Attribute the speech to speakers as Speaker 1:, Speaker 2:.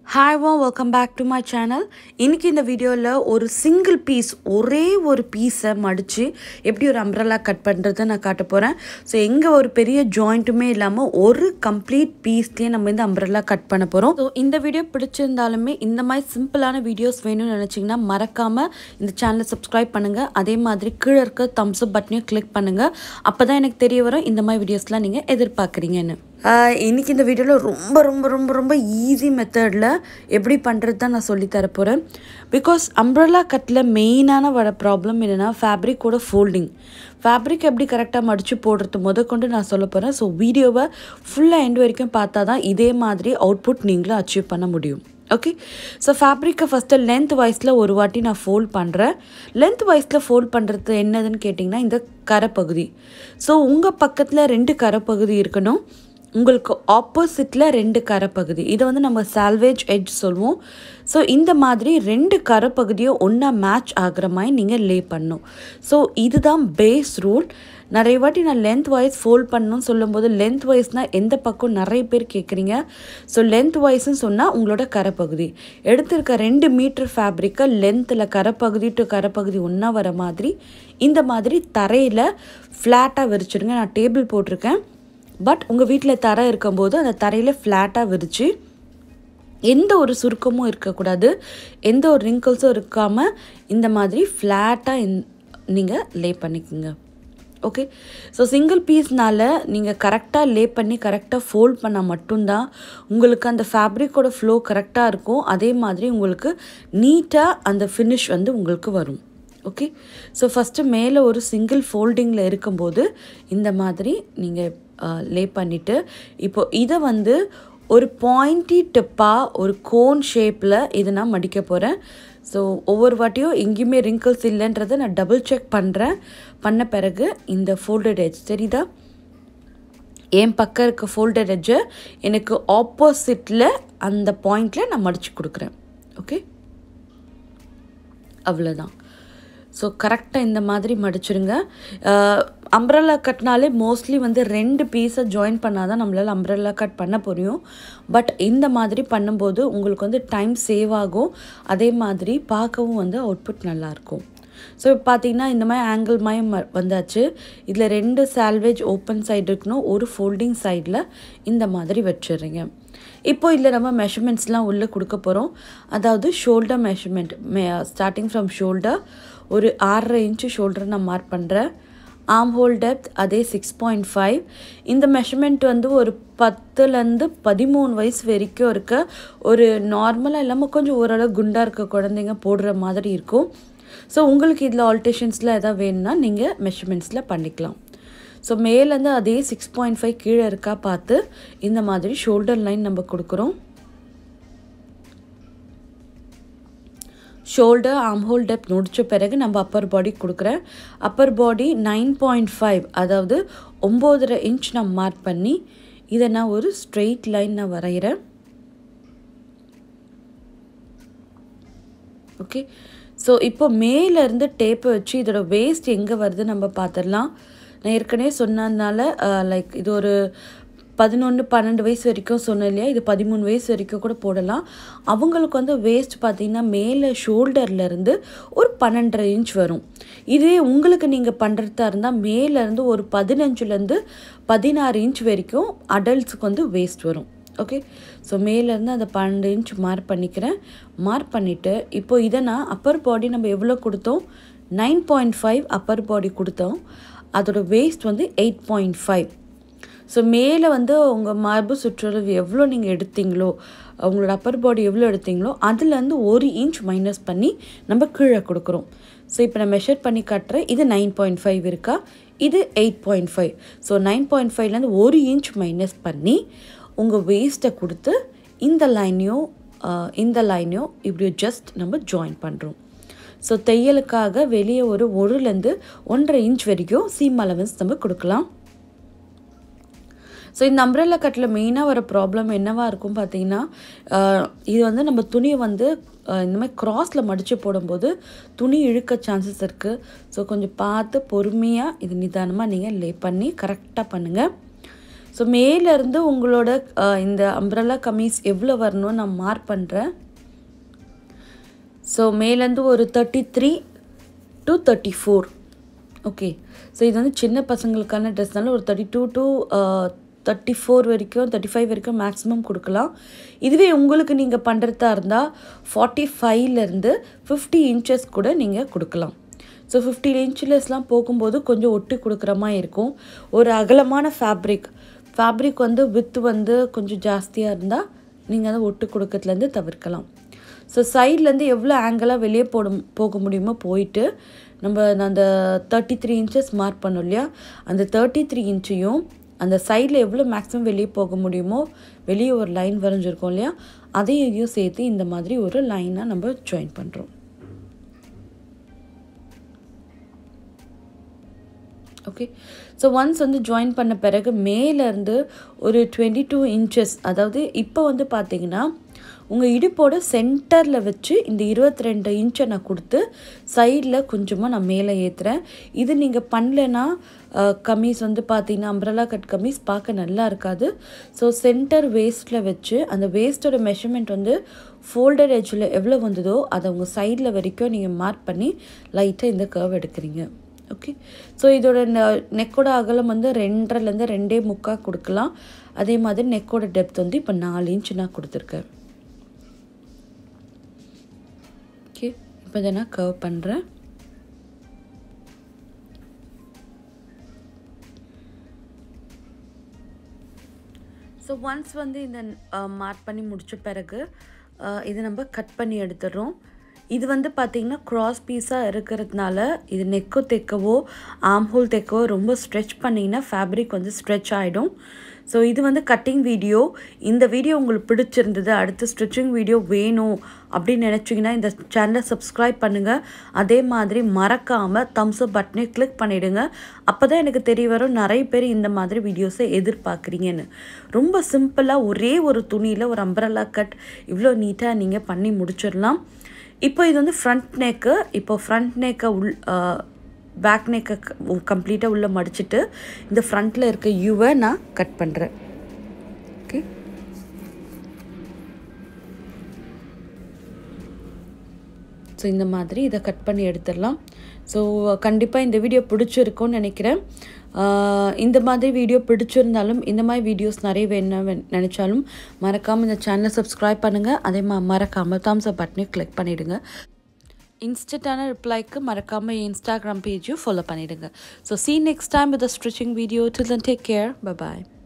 Speaker 1: hi வா welcome back to my channel இன்றைக்கி இந்த வீடியோவில் ஒரு சிங்கிள் பீஸ் ஒரே ஒரு பீஸை மடித்து எப்படி ஒரு அம்ப்ரலா கட் பண்ணுறதை நான் காட்ட போகிறேன் ஸோ எங்கே ஒரு பெரிய ஜாயிண்ட்டுமே இல்லாமல் ஒரு கம்ப்ளீட் பீஸ்லேயே நம்ம இந்த அம்ப்ரலா கட் பண்ண போகிறோம் ஸோ இந்த வீடியோ பிடிச்சிருந்தாலுமே இந்த மாதிரி சிம்பிளான வீடியோஸ் வேணும்னு நினச்சிங்கன்னா மறக்காமல் இந்த சேனலை சப்ஸ்கிரைப் பண்ணுங்கள் அதே மாதிரி கீழே இருக்க தம்ஸ் அப் பட்டனையும் கிளிக் பண்ணுங்கள் அப்போ தான் எனக்கு தெரிய வரும் இந்த மாதிரி வீடியோஸ்லாம் நீங்கள் எதிர்பார்க்குறீங்கன்னு ஆஹ் இன்னைக்கு இந்த வீடியோவில் ரொம்ப ரொம்ப ரொம்ப ரொம்ப ஈஸி மெத்தடில் எப்படி பண்ணுறது தான் நான் சொல்லித்தர போகிறேன் பிகாஸ் அம்ப்ரலா கட்டில் மெயினான வர ப்ராப்ளம் என்னென்னா ஃபேப்ரிக்கோட ஃபோல்டிங் ஃபேப்ரிக் எப்படி கரெக்டாக மடித்து போடுறது முத கொண்டு நான் சொல்ல போகிறேன் ஸோ வீடியோவை ஃபுல்லாக எண்ட் வரைக்கும் பார்த்தா தான் இதே மாதிரி அவுட்புட் நீங்களும் அச்சீவ் பண்ண முடியும் ஓகே ஸோ ஃபேப்ரிக்கை ஃபஸ்ட்டு லென்த் வைஸில் ஒரு வாட்டி நான் ஃபோல்ட் பண்ணுறேன் லென்த் வைஸில் ஃபோல்ட் பண்ணுறது என்னதுன்னு கேட்டிங்கன்னா இந்த கரைப்பகுதி ஸோ உங்கள் பக்கத்தில் ரெண்டு கரைப்பகுதி இருக்கணும் உங்களுக்கு ஆப்போசிட்டில் ரெண்டு கரைப்பகுதி இதை வந்து நம்ம சால்வேஜ் எட்ஜ் சொல்லுவோம் ஸோ இந்த மாதிரி ரெண்டு கரைப்பகுதியும் ஒன்றா மேட்ச் ஆகிற மாதிரி நீங்கள் லே பண்ணணும் ஸோ இதுதான் பேஸ் ரூல் நிறைய வாட்டி நான் லென்த் வைஸ் ஃபோல்ட் பண்ணணும்னு சொல்லும்போது லென்த் வைஸ்னால் எந்த பக்கம் நிறைய பேர் கேட்குறீங்க ஸோ லென்த் வைஸ்ன்னு சொன்னால் உங்களோட கரைப்பகுதி எடுத்திருக்க ரெண்டு மீட்டர் ஃபேப்ரிக்கை லென்த்தில் கரைப்பகுதி டு கரைப்பகுதி ஒன்றா வர மாதிரி இந்த மாதிரி தரையில் ஃப்ளாட்டாக விரிச்சிடுங்க நான் டேபிள் போட்டிருக்கேன் பட் உங்கள் வீட்டில் தரை இருக்கும்போது அந்த தரையில் ஃப்ளாட்டாக விரித்து எந்த ஒரு சுருக்கமும் இருக்கக்கூடாது எந்த ஒரு ரிங்கிள்ஸும் இருக்காமல் இந்த மாதிரி ஃப்ளாட்டாக இந் நீங்கள் லே பண்ணிக்கோங்க ஓகே ஸோ சிங்கிள் பீஸ்னால் நீங்கள் கரெக்டாக லே பண்ணி கரெக்டாக ஃபோல்ட் பண்ணால் மட்டும்தான் உங்களுக்கு அந்த ஃபேப்ரிக்கோட ஃப்ளோ கரெக்டாக இருக்கும் அதே மாதிரி உங்களுக்கு நீட்டாக அந்த ஃபினிஷ் வந்து உங்களுக்கு வரும் ஓகே ஸோ ஃபஸ்ட்டு மேலே ஒரு சிங்கிள் ஃபோல்டிங்கில் இருக்கும்போது இந்த மாதிரி நீங்கள் லே பண்ணிவிட்டு இப்போ இதை வந்து ஒரு பாயிண்டி டிப்பாக ஒரு கோன் ஷேப்பில் இதை நான் மடிக்க போகிறேன் ஸோ ஒவ்வொரு வாட்டியும் எங்கேயுமே ரிங்கிள்ஸ் இல்லைன்றதை நான் டபுள் செக் பண்ணுறேன் பண்ண பிறகு இந்த ஃபோல்டட் எட்ஜ் தெரியுதா என் பக்கம் இருக்க ஃபோல்டட் எட்ஜை எனக்கு ஆப்போசிட்டில் அந்த பாயிண்டில் நான் மடித்து கொடுக்குறேன் ஓகே அவ்வளோதான் ஸோ கரெக்டாக இந்த மாதிரி மடிச்சிருங்க அம்ப்ரல்லா கட்னாலே மோஸ்ட்லி வந்து ரெண்டு பீஸை ஜாயின் பண்ணால் தான் நம்மளால் அம்ப்ரல்லா கட் பண்ண புரியும் பட் இந்த மாதிரி பண்ணும்போது உங்களுக்கு வந்து டைம் சேவ் ஆகும் அதே மாதிரி பார்க்கவும் வந்து அவுட்புட் நல்லாயிருக்கும் ஸோ இப்போ பார்த்தீங்கன்னா இந்த மாதிரி ஆங்கிள் மயம் வந்தாச்சு இதில் ரெண்டு சால்வேஜ் ஓப்பன் சைடு இருக்கணும் ஒரு ஃபோல்டிங் சைடில் இந்த மாதிரி வச்சிடுறீங்க இப்போ இதில் நம்ம மெஷர்மெண்ட்ஸ்லாம் உள்ளே கொடுக்க போகிறோம் அதாவது ஷோல்டர் மெஷர்மெண்ட் மே ஸ்டார்டிங் ஃப்ரம் ஷோல்டர் ஒரு ஆறரை இன்ச்சு ஷோல்டர் நான் மார்க் பண்ணுறேன் ஆம் ஹோல் டெப்த் அதே சிக்ஸ் பாயிண்ட் ஃபைவ் இந்த மெஷர்மெண்ட் வந்து ஒரு பத்துலேருந்து பதிமூணு வயசு வரைக்கும் இருக்க ஒரு நார்மலாக இல்லாமல் கொஞ்சம் ஓரளவு குண்டாக இருக்க குழந்தைங்க போடுற மாதிரி இருக்கும் ஸோ உங்களுக்கு இதில் ஆல்டேஷன்ஸில் எதாவது வேணும்னா நீங்கள் மெஷர்மெண்ட்ஸில் பண்ணிக்கலாம் ஸோ மேலேருந்து அதே சிக்ஸ் பாயிண்ட் ஃபைவ் கீழே இருக்கா பார்த்து இந்த மாதிரி ஷோல்டர் லைன் நம்ம கொடுக்குறோம் ஷோல்டர் ஆம் ஹோல் டெப் முடித்த பிறகு நம்ம அப்பர் பாடி கொடுக்குறேன் upper body nine point five அதாவது ஒம்போதரை இன்ச் நான் மார்க் பண்ணி இதை நான் ஒரு ஸ்ட்ரெயிட் லைன் நான் வரைகிறேன் ஓகே ஸோ இப்போ மேலேருந்து டேப்பை வச்சு இதோட வேஸ்ட் எங்கே வருது நம்ம பார்த்துடலாம் நான் ஏற்கனவே சொன்னதுனால லைக் இது ஒரு பதினொன்று பன்னெண்டு வயசு வரைக்கும் சொன்னேன் இல்லையா இது பதிமூணு வயசு வரைக்கும் கூட போடலாம் அவங்களுக்கு வந்து வேஸ்ட் பார்த்திங்கன்னா மேலே ஷோல்டர்லேருந்து ஒரு பன்னெண்டரை இன்ச் வரும் இதே உங்களுக்கு நீங்கள் பண்ணுறதா இருந்தால் மேலேருந்து ஒரு பதினஞ்சுலேருந்து பதினாறு இன்ச் வரைக்கும் அடல்ட்ஸுக்கு வந்து வேஸ்ட் வரும் ஓகே ஸோ மேலேருந்து அந்த பன்னெண்டு இன்ச் மார்க் பண்ணிக்கிறேன் மார்க் பண்ணிவிட்டு இப்போ இதை நான் அப்பர் பாடி நம்ம எவ்வளோ கொடுத்தோம் nine point five upper body கொடுத்தோம் அதோட வேஸ்ட் வந்து எயிட் பாயிண்ட் ஃபைவ் ஸோ மேலே வந்து உங்கள் மார்பு சுற்றளவு எவ்வளோ நீங்கள் எடுத்தீங்களோ உங்களோட அப்பர் பாடி எவ்வளோ எடுத்தீங்களோ அதுலேருந்து ஒரு இன்ச் மைனஸ் பண்ணி நம்ம கீழே கொடுக்குறோம் ஸோ இப்போ நான் மெஷர் பண்ணி காட்டுறேன் இது நைன் பாயிண்ட் ஃபைவ் இருக்கா இது eight point five so nine point ஃபைவ்லேருந்து ஒரு இன்ச் மைனஸ் பண்ணி உங்கள் வேஸ்ட்டை கொடுத்து இந்த லைனையும் இந்த லைனையும் இப்படி ஜஸ்ட் நம்ம ஜாயின் பண்ணுறோம் ஸோ தையலுக்காக வெளியே ஒரு ஒருலேருந்து ஒன்றரை இன்ச் வரைக்கும் சீம் அலவன்ஸ் நம்ம கொடுக்கலாம் ஸோ இந்த அம்ப்ரெல்லா கட்டில் மெயினாக வர ப்ராப்ளம் என்னவாக இருக்கும் பார்த்தீங்கன்னா இது வந்து நம்ம துணியை வந்து இந்த மாதிரி க்ராஸில் மடித்து போடும்போது துணி இழுக்க சான்சஸ் இருக்குது ஸோ கொஞ்சம் பார்த்து பொறுமையாக இது நிதானமாக நீங்கள் லே பண்ணி கரெக்டாக பண்ணுங்கள் ஸோ மேலேருந்து உங்களோட அஹ், இந்த அம்ப்ரல்லா கமீஸ் எவ்வளோ வரணும்னு நான் மார்க் பண்ணுறேன் ஸோ மேலேருந்து ஒரு thirty three to thirty four okay so இது வந்து சின்ன பசங்களுக்கான ட்ரெஸ்னால ஒரு thirty two to thirty four வரைக்கும் தேர்ட்டி ஃபைவ் வரைக்கும் மேக்ஸிமம் கொடுக்கலாம் இதுவே உங்களுக்கு நீங்கள் பண்ணுறதா இருந்தால் ஃபார்ட்டி ஃபைவ்லேருந்து ஃபிஃப்டி இன்ச்சஸ் கூட நீங்கள் கொடுக்கலாம் ஸோ ஃபிஃப்டி இன்ச்லெஸ்லாம் போகும்போது கொஞ்சம் ஒட்டி கொடுக்குற மாதிரி இருக்கும் ஒரு அகலமான ஃபேப்ரிக் ஃபேப்ரிக் வந்து வித்து வந்து கொஞ்சம் ஜாஸ்தியாக இருந்தால் நீங்கள் அதை ஒட்டு கொடுக்கறதுலேருந்து தவிர்க்கலாம் ஸோ சைட்லேருந்து எவ்வளோ ஆங்கிளாக வெளியே போட போக முடியுமோ போயிட்டு நம்ம அந்த தேர்ட்டி த்ரீ இன்ச்சஸ் மார்க் பண்ணோம் இல்லையா அந்த தேர்ட்டி த்ரீ இன்ச்சையும் அந்த சைடில் எவ்வளோ மேக்ஸிமம் வெளியே போக முடியுமோ வெளியே ஒரு லைன் வரைஞ்சிருக்கோம் இல்லையா அதையும் இதையும் சேர்த்து இந்த மாதிரி ஒரு லைனாக நம்ம ஜாயின் பண்ணுறோம் ஓகே ஸோ ஒன்ஸ் வந்து ஜாயின் பண்ண பிறகு மேலேருந்து ஒரு டுவெண்ட்டி டூ இன்ச்சஸ் அதாவது இப்போ வந்து பார்த்தீங்கன்னா உங்கள் இடுப்போட சென்டரில் வச்சு இந்த இருபத்தி ரெண்டு இன்ச்சை நான் கொடுத்து சைடில் கொஞ்சமாக நான் மேலே ஏற்றுறேன் இது நீங்கள் பண்ணலன்னா கமீஸ் வந்து பார்த்தீங்கன்னா அம்ப்ரலா கட் கமீஸ் பார்க்க நல்லா இருக்காது ஸோ சென்டர் வேஸ்ட்டில் வச்சு அந்த வேஸ்ட்டோட மெஷர்மெண்ட் வந்து ஃபோல்டர் எட்ஜில் எவ்வளோ வந்ததோ அதை உங்கள் சைடில் வரைக்கும் நீங்கள் மார்க் பண்ணி லைட்டாக இந்த கர்வ் எடுக்கிறீங்க ஓகே ஸோ இதோட நெக்கோட அகலம் வந்து ரெண்டரைலேருந்து ரெண்டே முக்கால் கொடுக்கலாம் அதே மாதிரி நெக்கோட டெப்த் வந்து இப்போ நாலு இன்ச் நான் கொடுத்துருக்கேன் ஓகே இப்போ இதை நான் கர்வ் பண்ணுறேன் ஸோ ஒன்ஸ் வந்து இந்த மார்க் பண்ணி முடிச்ச பிறகு அஹ், இதை நம்ம கட் பண்ணி எடுத்துடுறோம் இது வந்து பார்த்திங்கன்னா க்ராஸ் பீஸாக இருக்கிறதுனால இது நெக்கோ தைக்கவோ ஆம் ஹோல் தைக்கவோ ரொம்ப ஸ்ட்ரெச் பண்ணிங்கன்னா ஃபேப்ரிக் வந்து ஸ்ட்ரெச் ஆகிடும் ஸோ இது வந்து கட்டிங் வீடியோ இந்த வீடியோ உங்களுக்கு பிடிச்சிருந்தது அடுத்து ஸ்டிச்சிங் வீடியோ வேணும் அப்படின்னு நினச்சிங்கன்னா இந்த சேனலை சப்ஸ்கிரைப் பண்ணுங்கள் அதே மாதிரி மறக்காமல் தம்ஸ் அப் பட்டனை கிளிக் பண்ணிவிடுங்க அப்போ தான் எனக்கு தெரிய வரும் நிறைய பேர் இந்த மாதிரி வீடியோஸை எதிர்பார்க்குறீங்கன்னு ரொம்ப சிம்பிளாக ஒரே ஒரு துணியில் ஒரு அம்பரலா கட் இவ்வளோ நீட்டாக நீங்கள் பண்ணி முடிச்சிடலாம் இப்போ இது வந்து ஃப்ரண்ட் நெக்கு இப்போ ஃப்ரண்ட் நெக்கை உள் பேக் நெக்கை கம்ப்ளீட்டாக உள்ளே மடிச்சிட்டு இந்த ஃப்ரண்ட்டில் இருக்க யூவை நான் கட் பண்ணுறேன் ஓகே ஸோ இந்த மாதிரி இதை கட் பண்ணி எடுத்துடலாம் ஸோ கண்டிப்பாக இந்த வீடியோ பிடிச்சிருக்கும்னு நினைக்கிறேன் ஆஹ் இந்த மாதிரி வீடியோ பிடிச்சிருந்தாலும் இந்த மாதிரி வீடியோஸ் நிறைய வேணும் நினச்சாலும் மறக்காமல் இந்த சேனலை சப்ஸ்கிரைப் பண்ணுங்கள் அதே மா மறக்காமல் தாம்ஸ் அப் பட்டனையும் கிளிக் பண்ணிவிடுங்க இன்ஸ்டண்ட்டான ரிப்ளைக்கு மறக்காமல் இன்ஸ்டாகிராம் பேஜையும் ஃபாலோ பண்ணிவிடுங்க so see next time with stitching video till then take care by